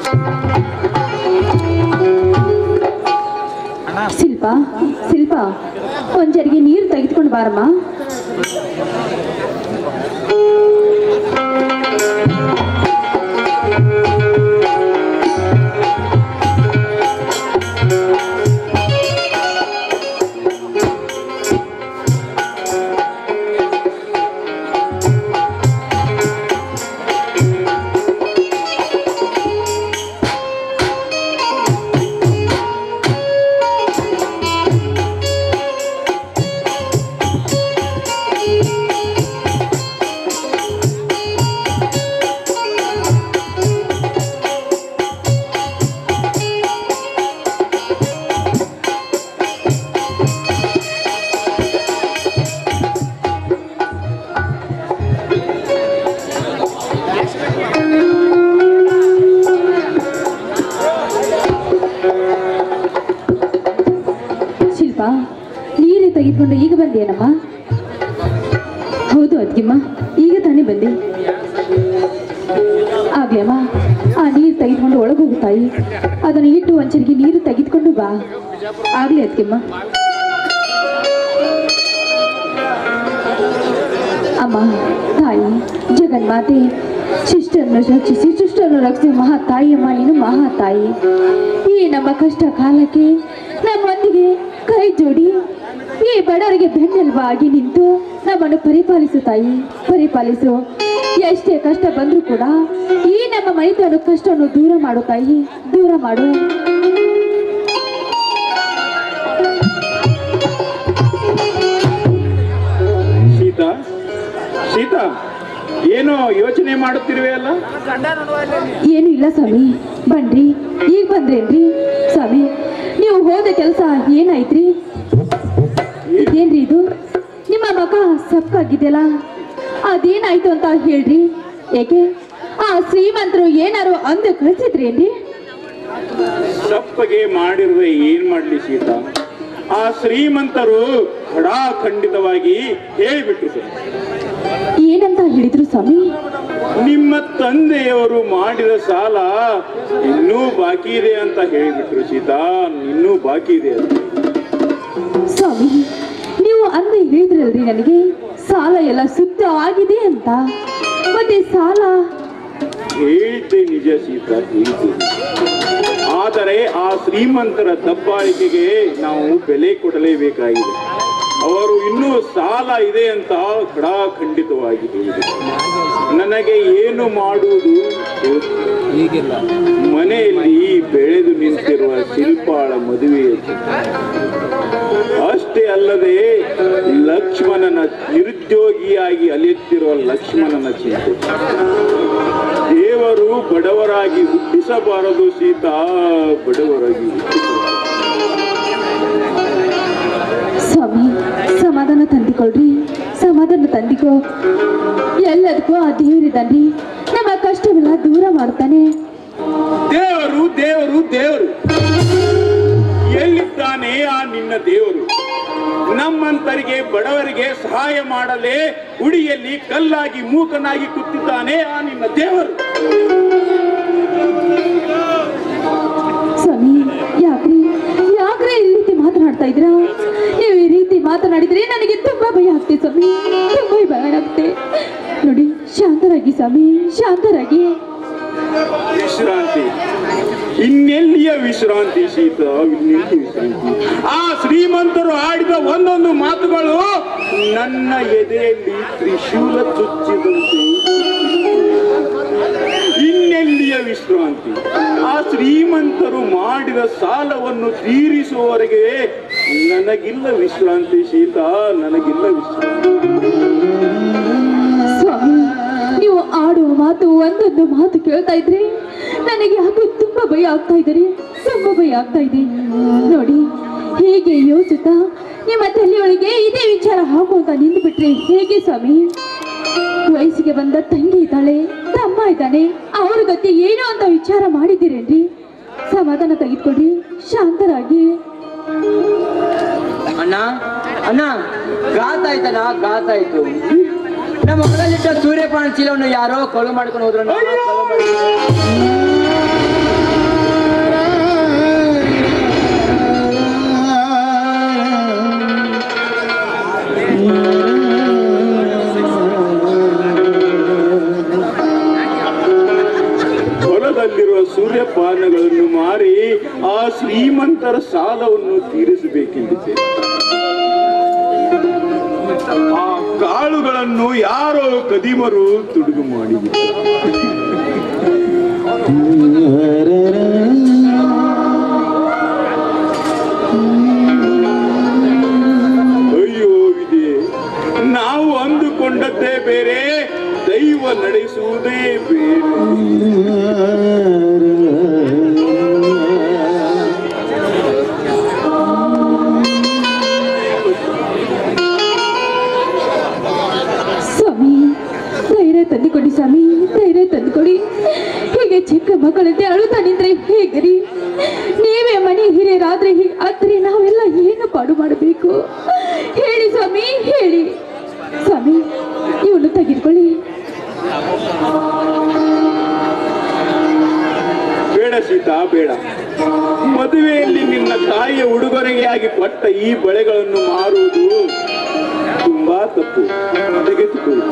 ಶಿಲ್ಪ ಶಿಲ್ಪ ಒಂದ್ ಜರಿಗೆ ನೀರು ತೆಗೆದುಕೊಂಡು ಬಾರಮ್ಮ ಶಿಲ್ಪ ನೀರು ತೆಗೆದುಕೊಂಡು ಈಗ ಬಂದೇನಮ್ಮ ಹೌದು ಅದ್ಗಿಮ್ಮ ಈಗ ತಾನೇ ಬಂದೆ ಆಗ್ಲಿ ಅಮ್ಮ ಆ ನೀರು ತೆಗೆದುಕೊಂಡು ಒಳಗೆ ಹೋಗು ತಾಯಿ ಅದನ್ನು ಇಟ್ಟು ಒಂಚರಿಗೆ ನೀರು ತೆಗೆದುಕೊಂಡು ಬಾ ಆಗ್ಲಿ ಅದ್ಗಿಮ್ಮ ಅಮ್ಮ ತಾಯಿ ಜಗನ್ಮಾತೆ ಶಿಷ್ಟರನ್ನು ರಕ್ಷಿಸಿ ಶಿಷ್ಟರನ್ನು ರಕ್ಷಿಸಿ ಮಹಾ ತಾಯಿಯಮ್ಮ ನೀನು ಮಹಾ ತಾಯಿ ಈ ನಮ್ಮ ಕಷ್ಟ ಕಾಲಕ್ಕೆ ನಮ್ಮೊಂದಿಗೆ ಕೈ ಜೋಡಿ ಈ ಬಡವರಿಗೆ ಬೆನ್ನೆಲುಬಾಗಿ ನಿಂತು ನಮ್ಮನ್ನು ಪರಿಪಾಲಿಸು ತಾಯಿ ಪರಿಪಾಲಿಸು ಎಷ್ಟೇ ಕಷ್ಟ ಬಂದರೂ ಕೂಡ ಈ ನಮ್ಮ ಮೈತನ ಕಷ್ಟವನ್ನು ದೂರ ಮಾಡು ತಾಯಿ ದೂರ ಮಾಡು ಸೀತಾ ಸೀತಾ ಏನೋ ಯೋಚನೆ ಮಾಡುತ್ತಿರುವೆ ಅಲ್ಲ ಏನು ಇಲ್ಲ ಸ್ವಾಮಿ ಬನ್ರಿ ಈಗ ಬಂದ್ರೇನ್ರಿ ಸ್ವಾಮಿ ನೀವು ಹೋದ ಕೆಲಸ ಏನಾಯ್ತ್ರಿ ಇದೇನ್ರಿ ಇದು ನಿಮ್ಮ ಮಗ ಸಪ್ಕಾಗಿದೆಯಲ್ಲ ಅದೇನಾಯ್ತು ಅಂತ ಹೇಳ್ರಿ ಏಕೆ ಆ ಶ್ರೀಮಂತರು ಏನಾರು ಅಂದು ಕಳಿಸಿದ್ರೇನ್ರಿ ಸಪ್ಪಗೆ ಮಾಡಿರುವೆ ಏನ್ ಮಾಡ್ಲಿ ಸೀತಾ ಆ ಶ್ರೀಮಂತರು ಖಡಾಖಂಡಿತವಾಗಿ ಹೇಳಿಬಿಟ್ರು ಸರ್ ಏನಂತ ಹೇಳಿದ್ರು ಸ್ವಾಮಿ ನಿಮ್ಮ ತಂದೆಯವರು ಮಾಡಿದ ಸಾಲ ಇನ್ನೂ ಬಾಕಿ ಇದೆ ಅಂತ ಹೇಳಿಬಿಟ್ರು ಸೀತಾ ಇನ್ನೂ ಬಾಕಿ ಇದೆ ಅಂತ ಸ್ವಾಮಿ ನೀವು ಅಂದ ಹೇಳಿದ್ರಲ್ರಿ ನನಗೆ ಸಾಲ ಎಲ್ಲ ಸುತ್ತ ಆಗಿದೆ ಅಂತ ಮತ್ತೆ ಸಾಲ ಹೇಳಿದ್ದೆ ನಿಜ ಸೀತಾ ಹೇಳಿದ್ದೆ ಆದರೆ ಆ ಶ್ರೀಮಂತರ ದಬ್ಬಾಳಿಕೆಗೆ ನಾವು ಬೆಲೆ ಕೊಡಲೇಬೇಕಾಗಿದೆ ಅವರು ಇನ್ನೂ ಸಾಲ ಇದೆ ಅಂತ ಖಡಾಖಂಡಿತವಾಗಿ ಹೇಳಿದರು ನನಗೆ ಏನು ಮಾಡುವುದು ಈಗಿಲ್ಲ ಮನೆಯಲ್ಲಿ ಬೆಳೆದು ನಿಂತಿರುವ ಶಿಲ್ಪಾಳ ಮದುವೆಯ ಚಿತ್ರ ಅಷ್ಟೇ ಅಲ್ಲದೆ ಲಕ್ಷ್ಮಣನ ನಿರುದ್ಯೋಗಿಯಾಗಿ ಅಲಿಯುತ್ತಿರುವ ಲಕ್ಷ್ಮಣನ ಚಿಂತೆ ದೇವರು ಬಡವರಾಗಿ ಹುಟ್ಟಿಸಬಾರದು ಸೀತಾ ಬಡವರಾಗಿ ಹುಟ್ಟಿಸಬಾರದು ಸ್ವಾಮಿ ಸಮಾಧಾನ ತಂದಿಕೊಳ್ರಿ ಸಮಾಧಾನ ತಂದಿಕೋ ಎಲ್ಲದಕ್ಕೂ ಆ ದೇವರಿದ್ದಾನ್ರಿ ನಮ್ಮ ಕಷ್ಟವೆಲ್ಲ ದೂರ ಮಾಡ್ತಾನೆ ದೇವರು ದೇವರು ದೇವರು ಎಲ್ಲಿದ್ದಾನೆ ಆ ನಿನ್ನ ದೇವರು ನಮ್ಮಂತರಿಗೆ ಬಡವರಿಗೆ ಸಹಾಯ ಮಾಡಲೇ ಗುಡಿಯಲ್ಲಿ ಕಲ್ಲಾಗಿ ಮೂಕನಾಗಿ ಕೂತಿದ್ದಾನೆ ಆ ನಿನ್ನ ದೇವರು ಸ್ವಾಮಿ ಯಾಕ್ರಿ ಯಾಕ್ರಿ ಈ ರೀತಿ ಮಾತನಾಡ್ತಾ ಇದ್ದೀರಾ ನೀವು ಈ ರೀತಿ ಮಾತನಾಡಿದ್ರೆ ನನಗೆ ತುಂಬಾ ಭಯ ಆಗ್ತದೆ ಸ್ವಾಮಿ ತುಂಬಾ ಭಯ ಆಗ್ತದೆ ನೋಡಿ ಶಾಂತರಾಗಿ ಸ್ವಾಮಿ ಶಾಂತರಾಗಿ ವಿಶ್ರಾಂತಿ ಇನ್ನೆಲ್ಲಿಯ ವಿಶ್ರಾಂತಿ ಶೀತ ಇನ್ನೆಲ್ಲಿ ವಿಶ್ರಾಂತಿ ಆ ಶ್ರೀಮಂತರು ಆಡಿದ ಒಂದೊಂದು ಮಾತುಗಳು ನನ್ನ ಎದೆಯಲ್ಲಿ ತ್ರಿಶೂಲ ಚುಚ್ಚಿದಂತೆ ಇನ್ನೆಲ್ಲಿಯ ವಿಶ್ರಾಂತಿ ಆ ಶ್ರೀಮಂತರು ಮಾಡಿದ ಸಾಲವನ್ನು ತೀರಿಸುವವರೆಗೆ ನನಗಿಲ್ಲ ವಿಶ್ರಾಂತಿ ಶೀತ ನನಗಿಲ್ಲ ವಿಶ್ರಾಂತಿ ಸ್ವಾಮಿ ನೀವು ಆಡುವ ಮಾತು ಒಂದೊಂದು ಮಾತು ಕೇಳ್ತಾ ಇದ್ರೆ ನನಗೆ ಯಾಕೋ ತುಂಬಾ ಭಯ ಆಗ್ತಾ ಇದೆ ರೀ ತುಂಬಾ ಭಯ ಆಗ್ತಾ ಇದೆ ನೋಡಿ ಹೇಗೆ ಯೋಚಿತ ನಿಮ್ಮ ತಲೆಯೊಳಗೆ ಇದೇ ವಿಚಾರ ಹಾಕುವಂತ ನಿಂತು ಬಿಟ್ರೆ ಹೇಗೆ ಸ್ವಾಮಿ ವಯಸ್ಸಿಗೆ ಬಂದ ತಂಗಿ ಇದ್ದಾಳೆ ತಮ್ಮ ಇದ್ದಾನೆ ಅವ್ರ ಗತಿ ಏನು ಅಂತ ವಿಚಾರ ಮಾಡಿದ್ದೀರೇನ್ರಿ ಸಮಾಧಾನ ತೆಗೆದುಕೊಳ್ರಿ ಶಾಂತರಾಗಿ ಅಣ್ಣ ಅಣ್ಣ ಗಾತ ಆಯ್ತಣ್ಣ ಗಾತ ಆಯ್ತು ನಮ್ಮ ಹೊಲದಲ್ಲಿಟ್ಟ ಸೂರ್ಯಪಾನ ಚೀಲವನ್ನು ಯಾರೋ ಕಳು ಮಾಡ್ಕೊಂಡು ಹೋದ್ರು ಅಣ್ಣ. ಕಳು ಮಾಡ್ಕೊಂಡು- ಹೊಲಗಳಲ್ಲಿರುವ ಸೂರ್ಯಪಾನಗಳನ್ನು ಮಾರಿ ಆ ಶ್ರೀಮಂತರ ಸಾಲವನ್ನು ತೀರಿಸಬೇಕೆಂದಿದೆ ಆ ಕಾಳುಗಳನ್ನು ಯಾರೋ ಕದಿಮರು ತುಡುಗು ಮಾಡಿಬಿಟ್ಟರು ಅಯ್ಯೋ ವಿದೆ ನಾವು ಅಂದುಕೊಂಡದ್ದೇ ಬೇರೆ ದೈವ ನಡೆಸುವುದೇ ಬೇರೆ ಸ್ವಾಮಿ ಧೈರ್ಯ ತಂದುಕೊಡಿ ಸ್ವಾಮಿ ಧೈರ್ಯ ತಂದುಕೊಡಿ ಹೀಗೆ ಚಿಕ್ಕ ಮಕ್ಕಳಂತೆ ಅಳುತ್ತಾ ನಿಂತ್ರೆ ಹೇಗರಿ ನೀವೇ ಮನೆ ಹಿರಿಯರಾದ್ರೆ ಹೀ- ಆದ್ರೆ ನಾವೆಲ್ಲ ಏನು ಪಾಡು ಮಾಡಬೇಕು ಹೇಳಿ ಸ್ವಾಮಿ ಹೇಳಿ ಸ್ವಾಮಿ ಇವನು ತೆಗೆದುಕೊಳ್ಳಿ ಬೇಡ ಸೀತಾ ಬೇಡ ಮದುವೆಯಲ್ಲಿ ನಿನ್ನ ತಾಯಿಯ ಉಡುಗೊರೆಯಾಗಿ ಕೊಟ್ಟ ಈ ಬಳೆಗಳನ್ನು ಮಾರುವುದು ತುಂಬಾ ತಪ್ಪು ತೆಗೆದುಕೊಳ್ಳಿ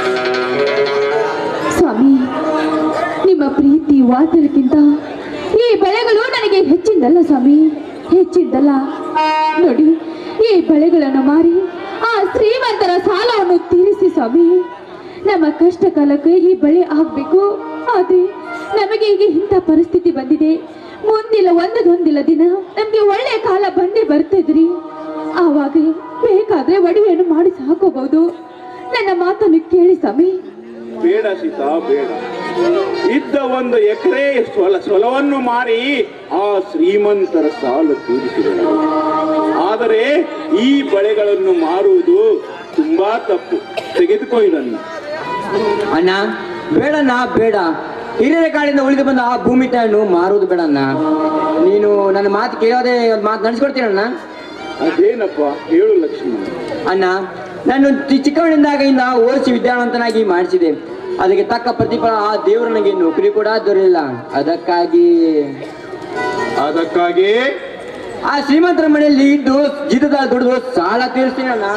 ಸ್ವಾಮಿ ನಿಮ್ಮ ಪ್ರೀತಿ ವಾತ್ಸಲ್ಯಕ್ಕಿಂತ ಈ ಬೆಳೆಗಳು ನನಗೆ ಹೆಚ್ಚಿಂದಲ್ಲ ಸ್ವಾಮಿ ಹೆಚ್ಚಿದ್ದಲ್ಲ ನೋಡಿ ಈ ಬೆಳೆಗಳನ್ನು ಮಾರಿ ಆ ಶ್ರೀಮಂತರ ಸಾಲವನ್ನು ತೀರಿಸಿ ಸ್ವಾಮಿ ನಮ್ಮ ಕಷ್ಟ ಕಾಲಕ್ಕೆ ಈ ಬೆಳೆ ಆಗ್ಬೇಕು ಆದ್ರೆ ನಮಗೆ ಈಗ ಇಂಥ ಪರಿಸ್ಥಿತಿ ಬಂದಿದೆ ಮುಂದಿಲ್ಲ ಒಂದದೊಂದಿಲ್ಲ ದಿನ ನಮ್ಗೆ ಒಳ್ಳೆ ಕಾಲ ಬಂದೇ ಬರ್ತಿದ್ರಿ ಆವಾಗ ಬೇಕಾದ್ರೆ ಒಡವೆಯನ್ನು ಮಾಡಿ ಸಾಕೋಬಹುದು ನನ್ನ ಮಾತನ್ನು ಕೇಳಿ ಸ್ವಾಮಿ ಬೇಡ ಸೀತಾ ಬೇಡ ಇದ್ದ ಒಂದು ಎಕರೆ ಸ್ವಲ ಸ್ವಲವನ್ನು ಮಾರಿ ಆ ಶ್ರೀಮಂತರ ಸಾಲ ತೀರಿಸಿದರು ಆದರೆ ಈ ಬಳೆಗಳನ್ನು ಮಾರುವುದು ತುಂಬಾ ತಪ್ಪು ತೆಗೆದುಕೋ ಇದನ್ನು ಅಣ್ಣ ಬೇಡಣ್ಣ ಬೇಡ ಹಿರಿಯರ ಕಾಳಿಂದ ಉಳಿದು ಬಂದ ಆ ಭೂಮಿ ತಾಯನ್ನು ಮಾರುವುದು ಬೇಡಣ್ಣ ನೀನು ನನ್ನ ಮಾತು ಕೇಳೋದೇ ಒಂದು ಮಾತು ನಡೆಸ್ಕೊಡ್ತೀನಣ್ಣ ಅದೇನಪ್ಪ ಹೇಳು ಲಕ್ಷ್ಮಣ ಅಣ್ಣ ನಾನು ಚಿ- ಚಿಕ್ಕವನಿಂದಾಗಿಂದ ಓದಿಸಿ ವಿದ್ಯಾವಂತನಾಗಿ ಮಾಡಿಸಿದೆ ಅದಕ್ಕೆ ತಕ್ಕ ಪ್ರತಿಫಲ ಆ ದೇವರು ನನಗೆ ನೌಕರಿ ಕೂಡ ದೊರೆಯಲಿಲ್ಲ ಅದಕ್ಕಾಗಿ ಅದಕ್ಕಾಗಿ ಆ ಶ್ರೀಮಂತರ ಮನೆಯಲ್ಲಿ ಇದ್ದು ಜೀತದ ದುಡಿದು ಸಾಲ ತೀರಿಸ್ತೀನಿ ಅಣ್ಣ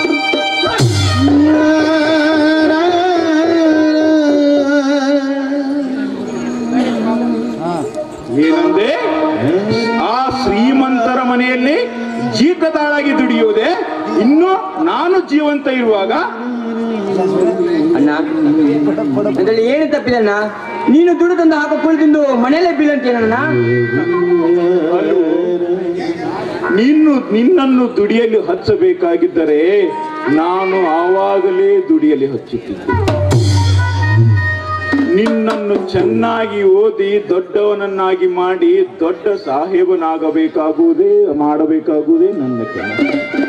ಏನಂದೆ ಆ ಶ್ರೀಮಂತರ ಮನೆಯಲ್ಲಿ ಜೀತದಾಳಾಗಿ ದುಡಿಯೋದೆ ಇನ್ನು ನಾನು ಜೀವಂತ ಇರುವಾಗ ಅಣ್ಣ ಅದ್ರಲ್ಲಿ ಏನು ತಪ್ಪಿದೆ ಅಣ್ಣ ನೀನು ದುಡ್ಡು ತಂದು ಹಾಕೋ ಕೂಲಿ ತಿಂದು ಮನೆಯಲ್ಲೇ ಬೀಳಂತೀನಣ್ಣ ಅಲ್ವೋ? ನೀನು ನಿನ್ನನ್ನು ದುಡಿಯಲು ಹಚ್ಚಬೇಕಾಗಿದ್ದರೆ ನಾನು ಆವಾಗಲೇ ದುಡಿಯಲಿ ಹಚ್ಚುತ್ತಿದ್ದೆ ನಿನ್ನನ್ನು ಚೆನ್ನಾಗಿ ಓದಿ ದೊಡ್ಡವನನ್ನಾಗಿ ಮಾಡಿ ದೊಡ್ಡ ಸಾಹೇಬನಾಗಬೇಕಾಗುವುದೇ ಮಾಡಬೇಕಾಗುವುದೇ ನನ್ನ ಕೆಲಸ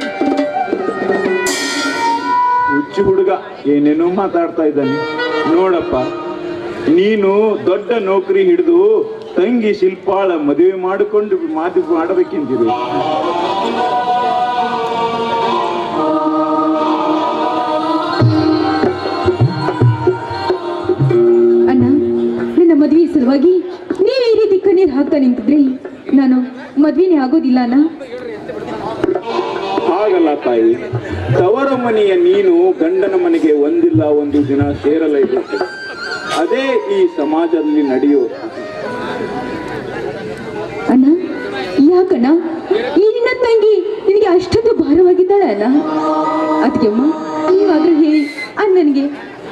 ಹುಚ್ಚು ಹುಡುಗ ಏನೇನೋ ಮಾತಾಡ್ತಾ ಇದ್ದಾನೆ ನೋಡಪ್ಪ ನೀನು ದೊಡ್ಡ ನೌಕರಿ ಹಿಡಿದು ತಂಗಿ ಶಿಲ್ಪಾಳ ಮದುವೆ ಮಾಡಿಕೊಂಡು ಮಾತು ಮಾಡಬೇಕೆಂದಿರು ಅಣ್ಣ ನನ್ನ ಮದುವೆ ಸಲುವಾಗಿ ನೀವು ಈ ರೀತಿ ಕಣ್ಣೀರು ಹಾಕ್ತಾ ನಿಂತಿದ್ರಿ ನಾನು ಮದ್ವೆನೇ ಆಗೋದಿಲ್ಲ ಅಣ್ಣ ಹಾಗಲ್ಲ ತಾಯಿ ತವರ ಮನೆಯ ನೀನು ಗಂಡನ ಮನೆಗೆ ಒಂದಿಲ್ಲ ಒಂದು ದಿನ ಸೇರಲೇಬೇಕು ಅದೇ ಈ ಸಮಾಜದಲ್ಲಿ ನಡೆಯೋದು ಅಣ್ಣ ಯಾಕಣ್ಣ ಈ ನಿನ್ನ ತಂಗಿ ನಿನಗೆ ಅಷ್ಟೊಂದು ಭಾರವಾಗಿದ್ದಾಳೆ ಅಣ್ಣ ಅದಕ್ಕೆ ಅಮ್ಮ ನೀವಾದ್ರೂ ಹೇಳಿ ಅಣ್ಣನಿಗೆ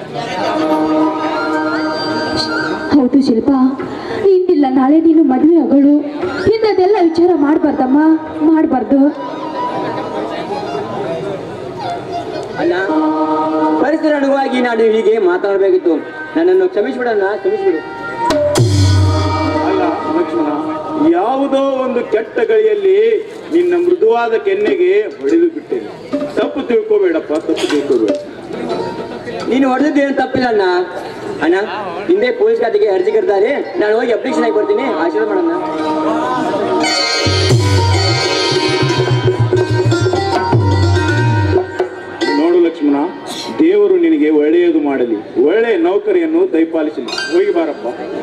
ಹೌದು ಶಿಲ್ಪ ಇಂದಿಲ್ಲ ನಾಳೆ ನೀನು ಮದುವೆ ಆಗೋಳು ಇಂಥದ್ದೆಲ್ಲ ವಿಚಾರ ಮಾಡಬಾರ್ದಮ್ಮ ಮಾಡಬಾರ್ದು ಅಣ್ಣ ಪರಿಸರ ಅನುವಾಗಿ ನಾನು ಹೀಗೆ ಮಾತಾಡಬೇಕಿತ್ತು ನನ್ನನ್ನು ಕ್ಷಮಿಸ್ಬಿಡಣ್ಣ ಕ್ಷಮಿಸ್ಬಿಡು ಅಲ್ಲ ಲಕ್ಷ್ಮಣ ಯಾವುದೋ ಒಂದು ಕೆಟ್ಟ ಗಳಿಯಲ್ಲಿ ನಿನ್ನ ಮೃದುವಾದ ಕೆನ್ನೆಗೆ ಹೊಡೆದು ಬಿಟ್ಟೇನೆ ತಪ್ಪು ತಿಳ್ಕೋಬೇಡಪ್ಪ ತಪ್ಪು ತಿಳ್ಕೋಬೇಡ ನೀನು ಹೊಡೆದಿದ್ದು ಏನು ತಪ್ಪಿಲ್ಲ ಅಣ್ಣ ಅಣ್ಣ ಹಿಂದೆ ಪೊಲೀಸ್ ಖಾತೆಗೆ ಅರ್ಜಿ ಕರೆದಾರೆ ನಾನು ಹೋಗಿ ಅಪ್ಲಿಕೇಶನ್ ಆಗಿ ಬರ್ತೀನಿ ಆಶೀರ್ವಾದ ಮಾಡೋಣ ನೋಡು ಲಕ್ಷ್ಮಣ ದೇವರು ನಿನಗೆ ಒಳ್ಳೆಯದು ಮಾಡಲಿ ಒಳ್ಳೆಯ ನೌಕರಿಯನ್ನು ದಯಪಾಲಿಸಲಿ ಹೋಗಿ ಬಾರಪ್ಪ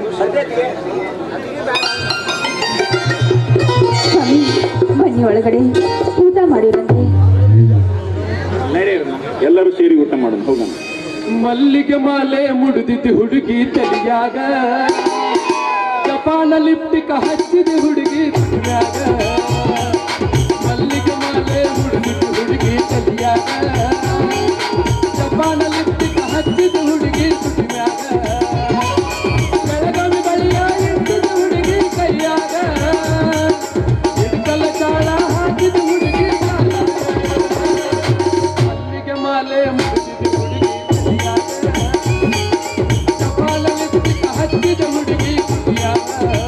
ಸ್ವಾಮಿ ಬನ್ನಿ ಒಳಗಡೆ ಊಟ ಮಾಡಿರಂತೆ ನಡೆಯೋಣ ಎಲ್ಲರೂ ಸೇರಿ ಊಟ ಮಾಡೋಣ ಹೋಗೋಣ ಮಲ್ಲಿಗೆ ಮಾಲೆ ಮುಡಿದಿದ್ದು ಹುಡುಗಿ ತಲಿಯಾಗ ಲಿಪ್ಟಿಕ ಹಚ್ಚಿದ ಹುಡುಗಿ ತುಟಿಯಾಗ ಮಲ್ಲಿಗೆ ಮಾಲೆ ಹುಡುಗಿ ಹುಡುಗಿ ತಲಿಯಾಗ ಜಪಾನ ಲಿಪ್ಟಿಕ ಹಚ್ಚಿದ ಹುಡುಗಿ ತುಟಿಯಾಗ ಬೆಳಗಾವಿ ಬಳಿಯ ಇಟ್ಟಿದ ಹುಡುಗಿ ಕೈಯಾಗ ಇಡ್ಕಲ ಚಾಳ ಹಾಕಿದ ಹುಡುಗಿ ಕಾಲಾಗ. ಮಲ್ಲಿಗೆ ಮಾಲೆ ಮುಡಿಸಿದ ಹುಡುಗಿ ತಲಿಯಾಗ ಜಪಾನ ಲಿಪ್ಟಿಕ ಹಚ್ಚಿದ ಹುಡುಗಿ ತುಟಿಯಾಗ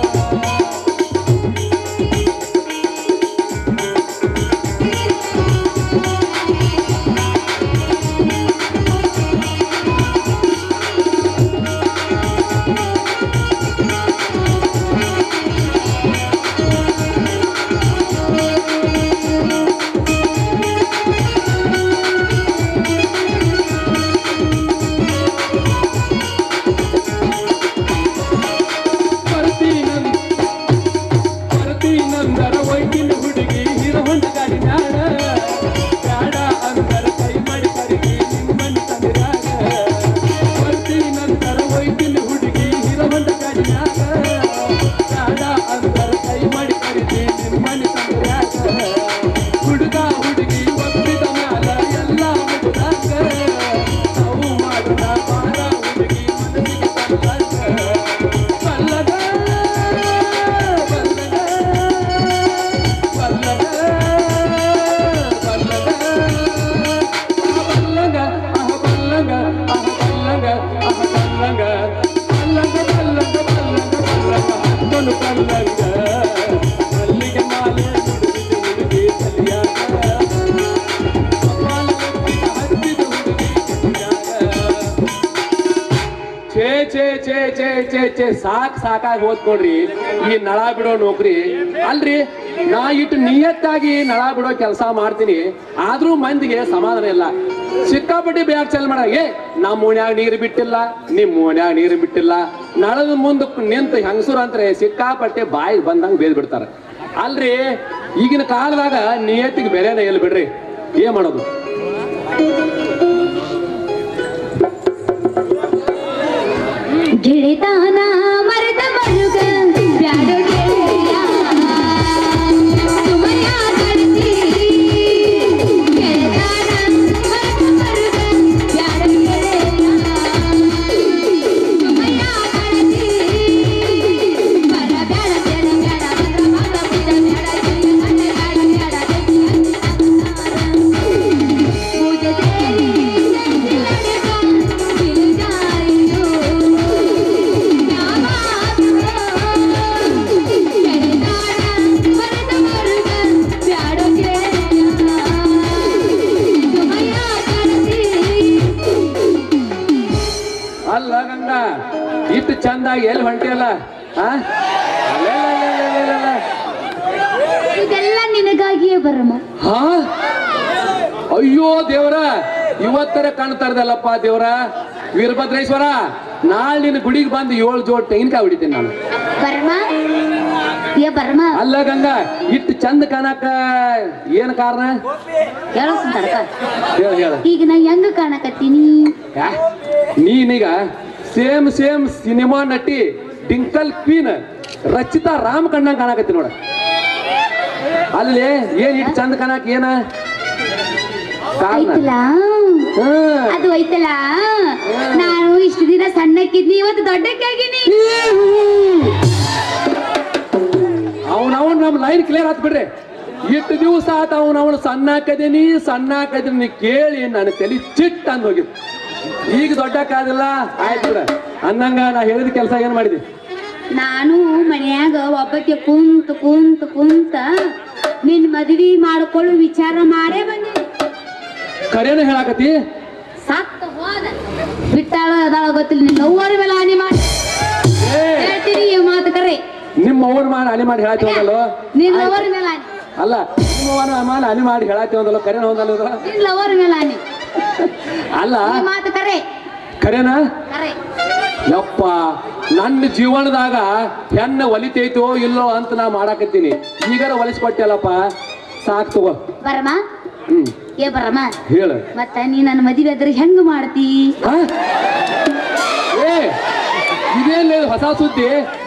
ಬರ್ತೀನಂದ ಬರ್ತೀನಂದರ ವೈಕಿನ ಹುಡುಗಿ ಹೀರೋ ಹೊಂಡ ಗಾಡಿ ನಾಡ ಬ್ಯಾಡ ಅಂದರ ಕೈ ಮಾಡಿ ಕರಿಗೆ ನಿಮ್ಮನ್ನು ತಂದಿರಾಗ ಬರ್ತೀನಂದರ ವೈಕಿನ ಹುಡುಗಿ ಹೀರೋ ಹೊಂಡ ಗಾಡಿ ನಾಡ ಬ್ಯಾಡ ಅಂದರ ಕೈ ಮಾಡಿ ಕರಿಗೆ ನಿಮ್ಮನ್ನು ತಂದಿರಾಗ ಹುಡುಗ ಹುಡುಗಿ ಒಪ್ಪಿದ ಮ್ಯಾಲ ಎಲ್ಲ ಮುಗಿದಾಗ ನಾವು ಮಾಡೋಣ ಬಾರ ಹುಡುಗಿ ಮನಸ್ಸಿಗೆ ತಲ್ಲಗ ಬಲ್ಲಗ ಮಲ್ಲಿಗೆ ಮಾಲೆ ಹುಡುಗಿ ಹುಡುಗಿ ತಲಿಯಾಗ ಹಚ್ಚಿದ ಹುಡುಗಿ ಛೇ ಛೇ ಛೇ ಛೇ ಛೇ ಛೇ ಸಾಕ್ ಸಾಕಾಗಿ ಹೋದ್ ನೋಡ್ರಿ ಈ ನಳ ಬಿಡೋ ನೌಕರಿ ಅಲ್ರಿ ನಾ ಇಟ್ಟು ನಿಯತ್ತಾಗಿ ನಳ ಬಿಡೋ ಕೆಲಸ ಮಾಡ್ತೀನಿ ಆದ್ರೂ ಮಂದಿಗೆ ಸಮಾಧಾನ ಇಲ್ಲ ಸಿಕ್ಕಾಪಟ್ಟಿ ಬ್ಯಾಗ್ ಚಲ್ ಮಾಡ ಏ ನಮ್ಮ ಓಣ್ಯಾಗ ನೀರು ಬಿಟ್ಟಿಲ್ಲ ನಿಮ್ ಓಣ್ಯಾಗ ನೀರು ಬಿಟ್ಟಿಲ್ಲ ನಳದ ಮುಂದಕ್ಕೆ ನಿಂತು ಹೆಂಗಸರು ಅಂದ್ರೆ ಸಿಕ್ಕಾಪಟ್ಟೆ ಬಾಯಿಗೆ ಬಂದಂಗ ಬೇದ್ ಬಿಡ್ತಾರ ಅಲ್ರಿ ಈಗಿನ ಕಾಲದಾಗ ನಿಯತ್ತಿಗೆ ಬೆಲೆನ ಎಲ್ಲಿ ಬಿಡ್ರಿ ಏನ್ ಮಾಡೋದು ಗೆಳೆತನ ಮರೆತ ಮರುಗ ಬ್ಯಾಡೋ ಗೆಳೆಯ ಸುಮಯ ಕಳಿಸಿ ಗೆಳೆತನ ಮರೆತ ಮರುಗ ಬ್ಯಾಡೋ ಗೆಳೆಯ ಸುಮಯ ಕಳಿಸಿ ಬರ ಬ್ಯಾಡ ಬ್ಯಾಡ ಬ್ಯಾಡ ಮಗ ಮಗ ಬಿಡ ಬ್ಯಾಡ ಜೀವನ ಬ್ಯಾಡ ಬ್ಯಾಡ ಪೂಜೆ ದೇವಿ ಅಲ್ಲ ಗಂಗ ಇಟ್ಟು ಚಂದಾಗಿ ಎಲ್ಲಿ ಹೊಂಟಿಯಲ್ಲ ಆ? ಅಲೆಲೆಲೆಲೆಲೆಲೆ. ಇದೆಲ್ಲ ನಿನಗಾಗಿಯೇ ಬರಮ್ಮ ಹಾ ಅಯ್ಯೋ ದೇವ್ರ ಇವತ್ತರ ಕಾಣ್ತಾರದಲ್ಲಪ್ಪ ದೇವ್ರ ವೀರಭದ್ರೇಶ್ವರ ನಾಳೆ ನಿನ್ನ ಗುಡಿಗೆ ಬಂದು ಏಳು ಜೋಡ್ ತೆಂಗಿನಕಾಯಿ ಹೊಡಿತೀನಿ ನಾನು ಬರಮ್ಮ ಏ ಬರಮ್ಮ ಅಲ್ಲ ಗಂಗಾ ಇಟ್ಟು ಚಂದ ಕಾಣಕ ಏನ್ ಕಾರಣ ಹೇಳೋ ತಡಕ ಹೇಳ ಹೇಳ ಈಗ ನಾ ಹೆಂಗ ಕಾಣಕತ್ತೀನಿ ಯಾ? ನೀನೀಗ ಸೇಮ್ ಸೇಮ್ ಸಿನಿಮಾ ನಟಿ ಡಿಂಕಲ್ ಕ್ವೀನ್ ರಚಿತಾ ರಾಮ್ ಕಣ್ಣಂಗ್ ಕಾಣಕತ್ತಿ ನೋಡ ಅಲ್ಲಿ ಏನ್ ಇಟ್ಟು ಚಂದ ಕಾಣಕ್ ಏನ ಕಾರಣ ಐತಲ್ಲ ಹಾ. ಅದು ಐತಲ್ಲ ನಾನು ಇಷ್ಟು ದಿನ ಸಣ್ಣಕ್ಕಿದ್ನಿ ಇವತ್ತು ದೊಡ್ಡಕ್ಕಾಗಿನಿ ಅವನವನ್ ನಮ್ ಲೈನ್ ಕ್ಲಿಯರ್ ಆತ್ ಬಿಡ್ರಿ ಇಷ್ಟು ದಿವಸ ಆತ ಅವನವನು ಸಣ್ಣ ಹಾಕದೀನಿ ಸಣ್ಣ ಹಾಕದೀನಿ ಕೇಳಿ ನನ್ನ ತಲೆ ಚಿಟ್ ಅಂದ್ ಹೋಗಿದ್ ಈಗ ದೊಡ್ಡಕ್ಕಾದಿಲ್ಲ ಆಯ್ತು ಬಿಡ ಅನ್ನಂಗ ನಾ ಹೇಳಿದ ಕೆಲಸ ಏನ್ ಮಾಡಿದಿ ನಾನು ಮನ್ಯಾಗ ಒಬ್ಬಕ್ಕೆ ಕುಂತ ಕುಂತ ಕುಂತ ನಿನ್ ಮದ್ವಿ ಮಾಡ್ಕೊಳ್ಳೋ ವಿಚಾರ ಮಾಡೇ ಬಂದೆ ಕರೇನ ಹೇಳಾಕತಿ ಸತ್ತ ಹೋದ ಬಿಟ್ಟಾಳ ಅದಾಳ ಗೊತ್ತಿಲ್ಲ ನಿನ್ನ ಅವ್ವರ ಮೇಲೆ ಹಾನಿ ಮಾಡಿ ಏ ಹೇಳ್ತೀನಿ ಈ ಮಾತು ಕರೆ ನಿಮ್ಮ ಅವ್ವನ ಮಾಡಿ ಅನಿ ಮಾಡಿ ಹೇಳಾತಿ ಹೋಗಲ್ಲೋ ನಿನ್ನ ಅವ್ವರ ಮೇಲೆ ಹಾನಿ ಅಲ್ಲ ನಿಮ್ಮ ಅವ್ವನ ಮಾಡಿ ಅನಿ ಮಾಡಿ ಹೇಳಾತಿ ಹೋದಲ್ಲ ಕರೇನ ಹೋದಲ್ಲ ಇದು? ನಿನ್ನ ಅವ್ವರ ಮೇಲೆ ಹಾನಿ ಅಲ್ಲ ಈ ಮಾತು ಕರೆ ಕರೇನ ಕರೆ ಯಪ್ಪ ನನ್ನ ಜೀವನದಾಗ ಹೆಣ್ಣ ಒಲಿತೈತೋ ಇಲ್ಲೋ ಅಂತ ನಾ ಮಾಡಾಕತ್ತೀನಿ ಈಗಾರ ಒಲಿಸ್ಕೊಟ್ಟಲ್ಲಪ್ಪ ಸಾಕ್ ತಗೋ ಬರಮ್ಮ ಹ್ಮ್ ಏ ಬರಮ್ಮ ಹೇಳ ಮತ್ತ ನೀ ನನ್ನ ಮದುವೆ ಆದ್ರೆ ಹೆಂಗ್ ಮಾಡ್ತಿ ಏ ಇದೇನ್ ಹೊಸ ಸುದ್ದಿ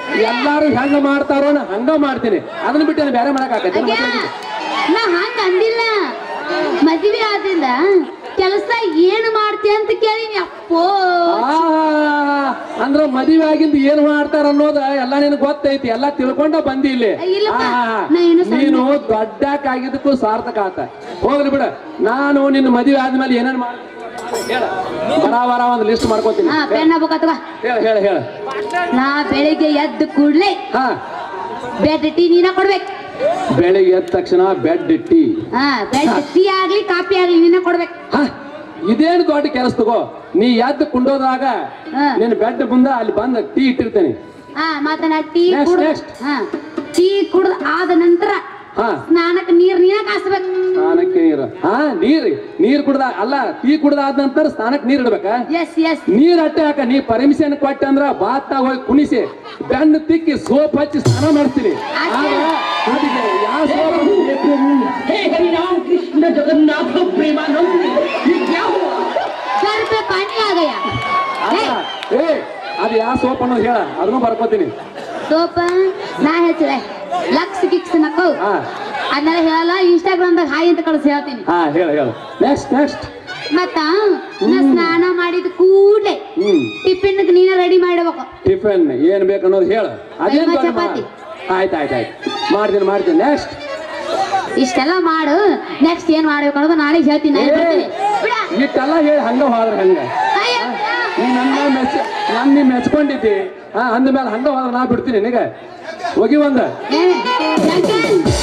ಎಲ್ಲಾರು ಹೆಂಗ ಮಾಡ್ತಾರೋ ನಾ ಹಂಗ ಮಾಡ್ತೀನಿ ಅದನ್ನ ಬಿಟ್ಟು ನಾನು ಬೇರೆ ಮಾಡಕ್ ಅಗ್ಯ, ನಾ ಹಂಗ ಅಂದಿಲ್ಲ ಮದುವೆ ಆದ್ರಿಂದ ಕೆಲಸ ಏನು ಮಾಡ್ತೀಯ ಅಂತ ಕೇಳಿನಿ ಅಪ್ಪೋ ಅಂದ್ರ ಮದುವೆ ಆಗಿಂದ ಏನ್ ಮಾಡ್ತಾರ ಅನ್ನೋದ ಎಲ್ಲ ನಿನಗ್ ಗೊತ್ತೈತಿ ಎಲ್ಲ ತಿಳ್ಕೊಂಡ ಬಂದಿ ಇಲ್ಲಿ ಇಲ್ಲಪ್ಪ, ಆ, ಆ, ಆ. ನಾ ಇನ್ನು ಸಣ್ಣ- ನೀನು ದೊಡ್ಡಕ್ಕಾಗಿದ್ದಕ್ಕೂ ಸಾರ್ಥಕ ಆತ ಹೋಗ್ಲಿ ಬಿಡ ನಾನು ನಿನ್ನ ಮದುವೆ ಆದ್ಮೇಲೆ ಏನೇನ್ ಮಾಡ ಹೇಳ ಬರ ಬರ ಒಂದ್ ಲಿಸ್ಟ್ ಮಾಡ್ಕೋತೀನಿ ಹಾ ಪೆನ್ನ ಬುಕ್ ಅಥವಾ ಹೇಳ ಹೇಳ ಹೇಳ ನಾ ಬೆಳಿಗ್ಗೆ ಎದ್ದು ಕೂಡ್ಲೆ ಹಾ ಬೆಡ್ ಟೀ ನೀನ ಕೊಡ್ಬೇಕು ಬೆಳಿಗ್ಗೆ ಎದ್ದ ತಕ್ಷಣ ಬೆಡ್ ಇಟ್ಟಿ ಹಾ ಬೆಡ್ ಟೀ ಆಗ್ಲಿ ಕಾಫಿ ಆಗ್ಲಿ ನೀನ ಕೊಡ್ಬೇಕು ಹ, ಇದೇನು ದೊಡ್ಡ ಕೆಲಸ ತಗೋ ನೀ ಎದ್ದು ಕುಂಡೋದಾಗ ಹಾ. ನಿನ್ನ ಬೆಡ್ ಮುಂದೆ ಅಲ್ಲಿ ಬಂದ ಟೀ ಇಟ್ಟಿರ್ತೇನೆ ಹಾ ಮತ್ತ ನಾ ಟೀ Next, ಕುಡ್ದು next. ಹಾ ಟೀ ಕುಡ್ದು ಆದ ನಂತರ ಹಾ ಸ್ನಾನಕ್ಕೆ ನೀರ್ ನೀನ ಕಾಸ್ಬೇಕು ಸ್ನಾನಕ್ಕೆ ನೀರು ಹಾ ನೀರ್ ನೀರ್ ಕುಡ್ದ ಅಲ್ಲ ಟೀ ಕುಡ್ದ ಆದ ನಂತರ ಸ್ನಾನಕ್ಕೆ ನೀರ್ ಇಡ್ಬೇಕಾ ಎಸ್ ಎಸ್ ನೀರ್ ಅಟ್ಟೆ ಹಾಕ ನೀ ಪರ್ಮಿಷನ್ ಕೊಟ್ಟೆ ಅಂದ್ರ ಬಾತ್ತಾಗ ಹೋಗಿ ಕುಣಿಸಿ ಬೆನ್ನು ತಿಕ್ಕಿ ಸೋಪ್ ಹಚ್ಚಿ ಸ್ನಾನ ಮಾಡ್ತೀನಿ ಆಗ ಅದಕ್ಕೆ ಯಾವ ಸೋಪ್ हे हरिराम कृष्ण जगन्नाथ प्रेमानंद ये क्या हुआ ಸರ್ ರೂಪಾಯಿ ಪಾನಿ ಆಗಯ್ಯ ಏ ಅದು ಯಾವ ಸೋಪ್ ಅನ್ನೋದು ಹೇಳ ಅದನ್ನು ಬರ್ಕೋತೀನಿ ಸೋಪ ನಾ ಹೇಳ್ತಿದೆ ಲಕ್ಸ್ ಗಿಕ್ಸ್ ನಕ್ಕೋ ಹಾ ಅದನ್ನೆಲ್ಲ ಹೇಳಲ್ಲ ಇನ್ಸ್ಟಾಗ್ರಾಮ್ದಾಗ ಹಾಯ್ ಅಂತ ಕಳ್ಸಿ ಹೇಳ್ತೀನಿ ಹಾ ಹೇಳ ಹೇಳ ನೆಕ್ಸ್ಟ್ ನೆಕ್ಸ್ಟ್ ಮತ್ತ ನಾ ಸ್ನಾನ ಮಾಡಿದ ಕೂಡ್ಲೆ ಹ್ಮ್ ಟಿಫಿನ್ ನೀನ ರೆಡಿ ಮಾಡಬೇಕು ಟಿಫನ್ ಏನ್ ಬೇಕು ಅನ್ನೋದು ಹೇಳ ಅದೇನ್ ಕೈಮಾ ದೊಡ್ಡ ಮಾ- ಚಪಾತಿ. ಆಯ್ತ್ ಆಯ್ತ್ ಆಯ್ತು ಮಾಡ್ತೀನಿ ಮಾಡ್ತೀನಿ ನೆಕ್ಸ್ಟ್ ಇಷ್ಟೆಲ್ಲ ಮಾಡು ನೆಕ್ಸ್ಟ್ ಏನ್ ಮಾಡ್ಬೇಕು ಅನ್ನೋದು ನಾಳೆ ಹೇಳ್ತೀನಿ ನಾನು ಬರ್ತೀನಿ. ಬಿಡ. ಇಟ್ಟೆಲ್ಲ ಹೇಳಿ ಹಂಗ ಹೋದ್ರ ಹಂಗ ಅಯ್ಯ. ನೀ ನನ್ನ ಮೆಚ್ಚ ನನ್ನ ನೀ ಮೆಚ್ಕೊಂಡಿದ್ದಿ ಹಾ ಅಂದ್ಮೇಲೆ ಹಂಗ ಹೋದ್ರ ನಾ ಬಿಡ್ತೀನಿ ನಿನಗೆ ಹೋಗಿ ಒಂದ ಏ, ಯಾಕೆ?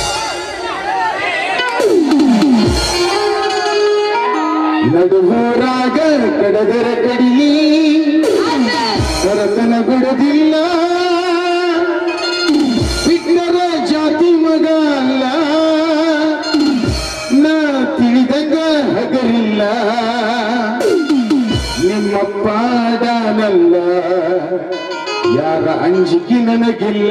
ನಡುಹೋರಾಗ ಕಡದರ ಕಡಿಲಿ ಸರತನ ಬಿಡದಿಲ್ಲ ಬಿಟ್ಟರ ಜಾತಿ ಮಗ ಅಲ್ಲ ನಾ ತಿಳಿದಂಗ ಹಗರಿಲ್ಲ ನಿಮ್ಮಪ್ಪ ಅದಾನಲ್ಲ ಯಾರ ಅಂಜಿಕೆ ನನಗಿಲ್ಲ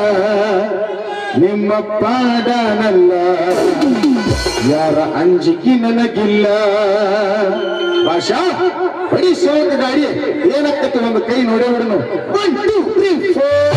ನಿಮ್ಮಪ್ಪ ಅದಾನಲ್ಲ ಯಾರ ಅಂಜಿಕೆ ನನಗಿಲ್ಲ ಭಾಷಾ ಬರೀ ಸೋಕ ಗಾಡಿ ಏನಾಗ್ತೈತೆ ಒಂದು ಕೈ ನೋಡೇ ಬಿಡನು ಒನ್ ಟೂ ತ್ರೀ ಫೋರ್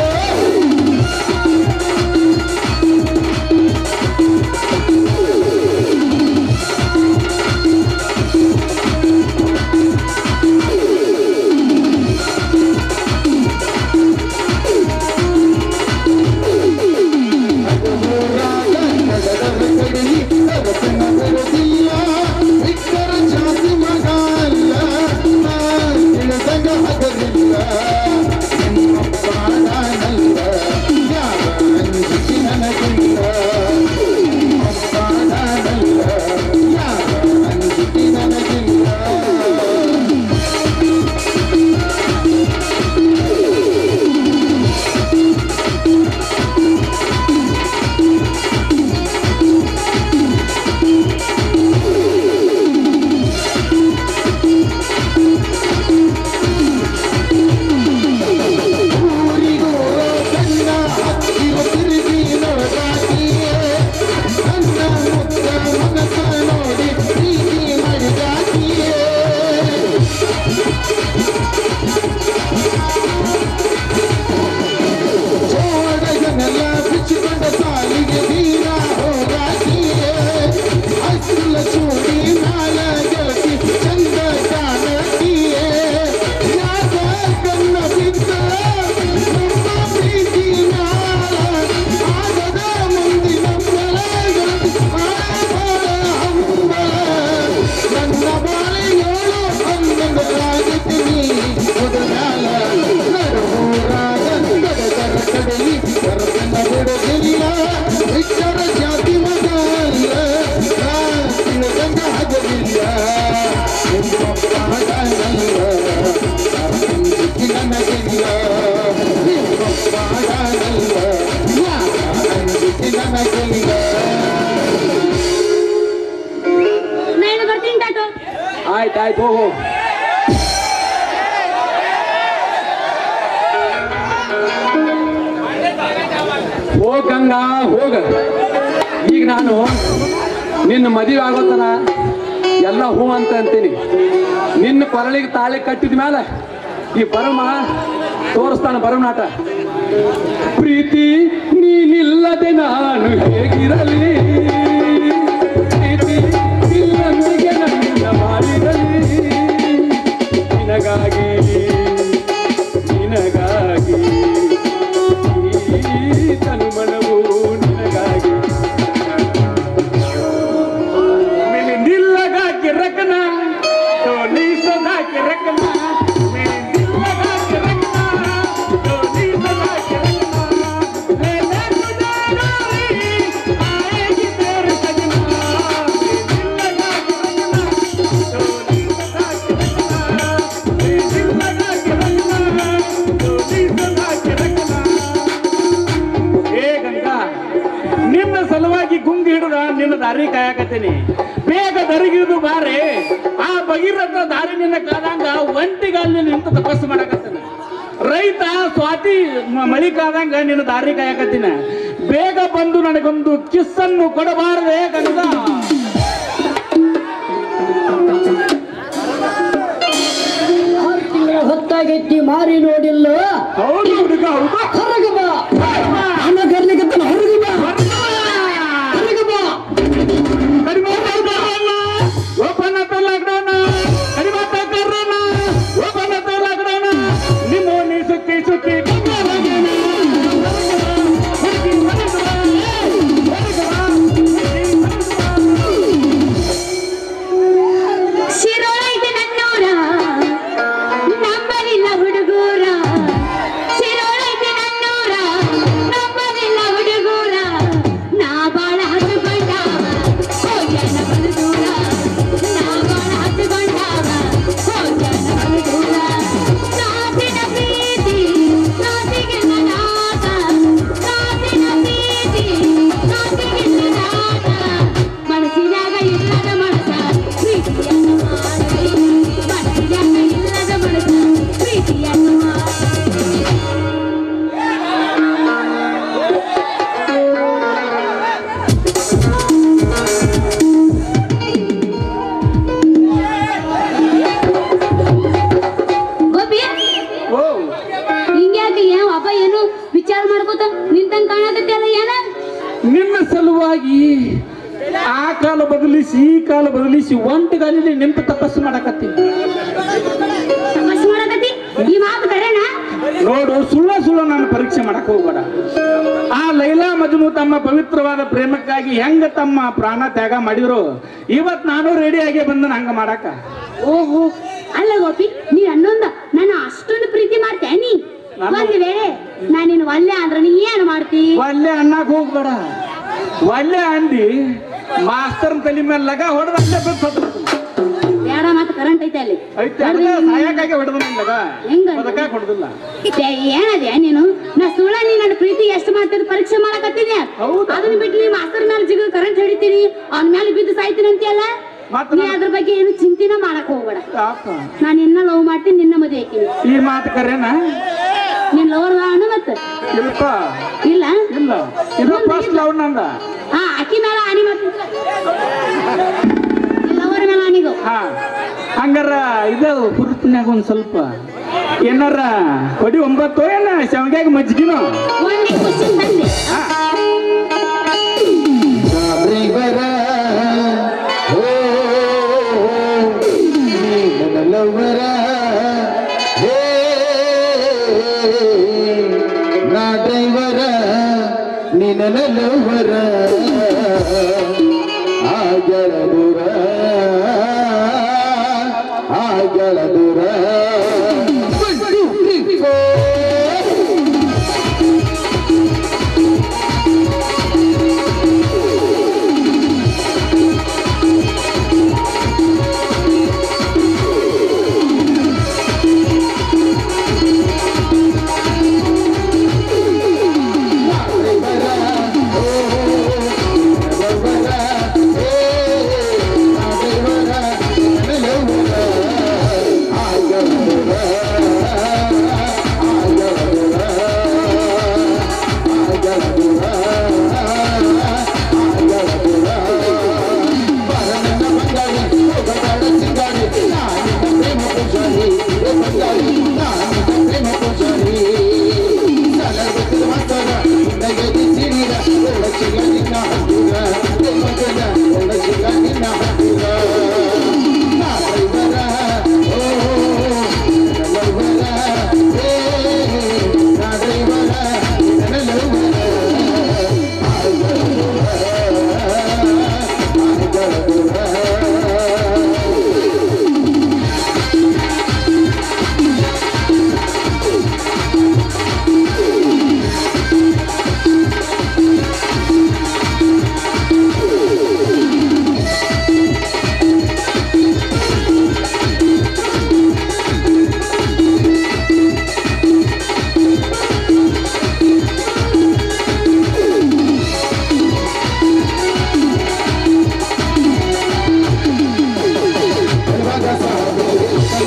ನಾನು ಬರ್ತೀನಿ ಟಾಟೋ ಆಯ್ತು ಆಯ್ತು ಹೋಗು ಹೋಗ್ ಗಂಗಾ ಹೋಗ ಈಗ ನಾನು ನಿನ್ನ ಮದುವೆ ಆಗೋತನ ಎಲ್ಲ ಹೂ ಅಂತ ಅಂತೀನಿ ನಿನ್ನ ಕೊರಳಿಗೆ ತಾಳಿ ಕಟ್ಟಿದ ಮೇಲೆ ಈ ಪರಮ ತೋರಿಸ್ತಾನ ಬರನಾಟ ಪ್ರೀತಿ ನೀನಿಲ್ಲದೆ ನಾನು ಹೇಗಿರಲಿ ಪ್ರೀತಿ ನಿನ್ನೊಂದಿಗೆ ನನ್ನಿಂದ ಮಾಡಿರಲಿ ನಿನಗಾಗಿ ನಿನಗಾಗಿ ಈ ತನುಮನವು ನಿನಗಾಗಿ ಮೇಲೆ ನಿಲ್ಲಗಾಕಿ ರಕನ ನೀಸದಾಕಿ ರಕನ ಮೇಲೆ ನಿಲ್ಲಗಾಕಿ ರಕನ ನೀಸದಾಕಿ ರಕನ ಮೇಲೆ ಗುಜಾರಾರಿ ಆएगी तेरे सजना ನಿಲ್ಲಗಾಕಿ ರಕನ ನೀಸದಾಕಿ ರಕನ ನೀಸದಾಕಿ ರಕನ ಏ ಗಂಗಾ ನಿನ್ನ ಸಲುವಾಗಿ ಗುಂಗಿ ಹಿಡಿದ ನಿನ್ನ ದಾರಿ ಕಾಯಕತ್ತೀನಿ ಬೇಗ ದರಿಗಿಳಿದು ಬಾರೆ ಆ ಭಗೀರಥ ದಾರಿ ನಿನ್ನ ಕಾದಂಗ ಒಂಟಿಗಲ್ಲಿ ನಿಂತು ತಪಸ್ಸು ಮಾಡಕತ್ತೀನಿ ರೈತ ಸ್ವಾತಿ ಮ- ಮಳಿ ಕಾದಂಗ ನಿನ್ನ ದಾರಿ ಕಾಯಕತ್ತೀನಿ ಬೇಗ ಬಂದು ನನಗೊಂದು ಕಿಸ್ಸನ್ನು ಕೊಡಬಾರದೆ ಗಂಗಾ ಆರು ತಿಂಗಳ ಹೊತ್ತಾಗೈತಿ ಮಾರಿ ನೋಡಿಲ್ಲ ಹೌದು ಹುಡುಗ ಹೌದು ಹೊರಗೆ ಬಾ ಹಣ ಕರ್ಲಿಕ್ಕೆ ಹೊರಗೆ ಬಾ ಹೊರಗೆ ಬಾ ಕಡಿಮೆ ಓಪನ್ ಅತ್ತ ಲಾಕ್ಡೌನ್ ಕಡಿಮೆ ಅತ್ತ ಕರೋನ ಓಪನ್ ಅತ್ತ ಲಾಕ್ಡೌನ್ ನಿಮ್ಮ ನೀ ಸುತ್ತಿ ಸುತ್ತಿ ಶಿರೋಳೈತೆ ನನ್ನೂರ ನಂಬಲಿಲ್ಲ ಹುಡುಗೂರ ಶಿರೋಳೈತೆ ನನ್ನೂರ ನಂಬಲಿಲ್ಲ ಹುಡುಗೂರ ನಾ ಬಾಳ ಹತ್ತುಕೊಂಡಾವ ಹೋಗ್ಯಾನ ಬಲು ದೂರ ನಾ ಬಾಳ ಹತ್ತುಕೊಂಡಾವ ಹೋಗ್ಯಾನ ಬಲು ದೂರ ನಾಸಿನ ಪ್ರೀತಿ ನಾಸಿಗೆ ನನಾಟ ನಾಸಿನ ಪ್ರೀತಿ ನಾಸಿಗೆ ನನಾಟ ಮನಸ್ಸಿನಾಗ ಇಲ್ಲದ ಮನಸ ಪ್ರೀತಿಯನ್ನು ಮಾಡಿ ಮನಸ್ಸಿನಾಗ ಇಲ್ಲದ ಮನಸ ಪ್ರೀತಿಯನ್ನು ಮಾಡಿ ಗೋಪಿ ಓ ಹಿಂಗ್ಯಾಕೆ ಯಾವ ಅಪ್ಪ ಏನು ವಿಚಾರ ಮಾಡ್ಕೋತ ನಿಂತಂಗ್ ಕಾಣಕತ್ತಿಯಲ್ಲ ಏನ ನಿನ್ನ ಸಲುವಾಗಿ ಆ ಕಾಲ ಬದಲಿಸಿ ಈ ಕಾಲ ಬದಲಿಸಿ ಒಂಟಿಗಾಲಿ ನಿಂತು ತಪಸ್ಸು ಮಾಡಕತ್ತೀನಿ ತಪಸ್ಸು ಮಾಡಕತ್ತಿ ಈ ಮಾತು ಕರೆನಾ ನೋಡು ಸುಳ್ಳ ಸುಳ್ಳ ನಾನು ಪರೀಕ್ಷೆ ಮಾಡಕ್ ಹೋಗ್ಬೇಡ ಆ ಲೈಲಾ ಮಜ್ನು ತಮ್ಮ ಪವಿತ್ರವಾದ ಪ್ರೇಮಕ್ಕಾಗಿ ಹೆಂಗ ತಮ್ಮ ಪ್ರಾಣ ತ್ಯಾಗ ಮಾಡಿದ್ರು ಇವತ್ ನಾನು ರೆಡಿ ಆಗಿ ಬಂದನ ಹಂಗ ಮಾಡಾಕ ಓಹೋ ಅಲ್ಲ ಗೋಪಿ ನೀ ಅನ್ನೊಂದ ನಾನು ಅಷ್ಟೊಂದು ಪ್ರೀತಿ ಮಾಡ್ತೇ ನೀ ನಾನು- ಒಂದ್ ವೇಳೆ ನಾನು ನಿನ್ ಒಲ್ಲೆ ಅಂದ್ರ ನೀ ಏನ್ ಮಾಡ್ತಿ ಒಳ್ಳೆ ಅನ್ನಕ್ ಹೋಗ್ಬೇಡ ಒಳ್ಳೆ ಅಂದಿ ಮಾಸ್ತರ್ನ ತಲೆ ಮೇಲೆ ಲಗ ಹೊಡೆದ ಅಲ್ಲೇ ಬಿದ್ದು ಸತ್ತು ಬೇಡ ಮತ್ತ ಕರೆಂಟ್ ಐತೆ ಅಲ್ಲಿ ಐತೆ ಅದಕ್ಕೆ ಸಾಯಕ್ಕಾಗಿ ಹೊಡೆದ ಲಗ ಹೆಂಗ? ಅದಕ್ಕಾಗಿ ಹೊಡೆದಿಲ್ಲ ಏ, ಏನದೆ ನೀನು ನಾ ಸುಳ್ಳ ನೀ ನನ್ನ ಪ್ರೀತಿ ಎಷ್ಟು ಮಾಡ್ತಿದ್ ಪರೀಕ್ಷೆ ಮಾಡಕತ್ತಿದ್ಯಾ ಹೌದಾ? ಅದನ್ನ ಬಿಟ್ಟು ನೀ ಮಾಸ್ತರ್ ಮೇಲೆ ಜಿಗ ಕರೆಂಟ್ ಹಿಡಿತೀನಿ ಅವ್ನ ಮೇಲೆ ಬಿದ್ದು ಸಾಯ್ತೀನಿ ಅಂತೀಯಲ್ಲ ಮತ್ತ್ ನೀ ನಾನು- ಅದ್ರ ಬಗ್ಗೆ ಏನು ಚಿಂತಿನ ಮಾಡಕ್ ಹೋಗ್ಬೇಡ ಯಾಕ? ನಾನು ನಿನ್ನ ಲವ್ ಮಾಡ್ತೀನಿ ನಿನ್ನ ಮದುವೆ ಹಾಕಿನಿ ಈ ಮಾತು ಕರೆನಾ ನಿನ್ ಲವರ್ ಅನು ಮತ್ತ ಇಲ್ಪ ಇಲ್ಲ ಇಲ್ಲ ಇದು ಫಸ್ಟ್ ಲವ್ ನಂದ ಹಾ ಅಕ್ಕಿ ಮೇಲೆ ಆನಿ ಮಾಡ್ತೀನಿ ಲವರ್ ಮೇಲೆ ಆನಿಗೋ ಹಾ ಹಂಗಾರ ಇದು ಹುರುಪಿನ್ಯಾಗ ಒಂದ್ ಸ್ವಲ್ಪ ಏನಾರ ಕೊಡಿ ಒಂಬತ್ತು ಏನ ಶಾವಿಗ್ಯಾಗ ಮಜ್ಜಿಗಿನೋ ಒಂದೇ ಕ್ವಶನ್ ಬಂದೆ ಹಾ ಡ್ರೈವರ ಓ ನನ್ನ ಲವ್ವರ ಹೇ ನಾ ಡ್ರೈವರ ನಿನ್ನ ಲವ್ವರ ಆಗಳ ದೂರ ಆಗಳ ದೂರ One, two, three, four. ಆಗ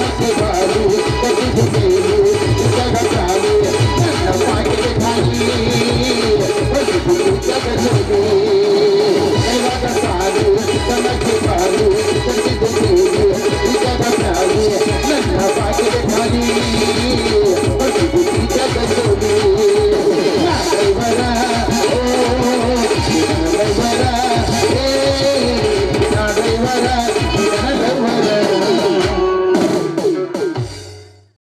ಮಾತು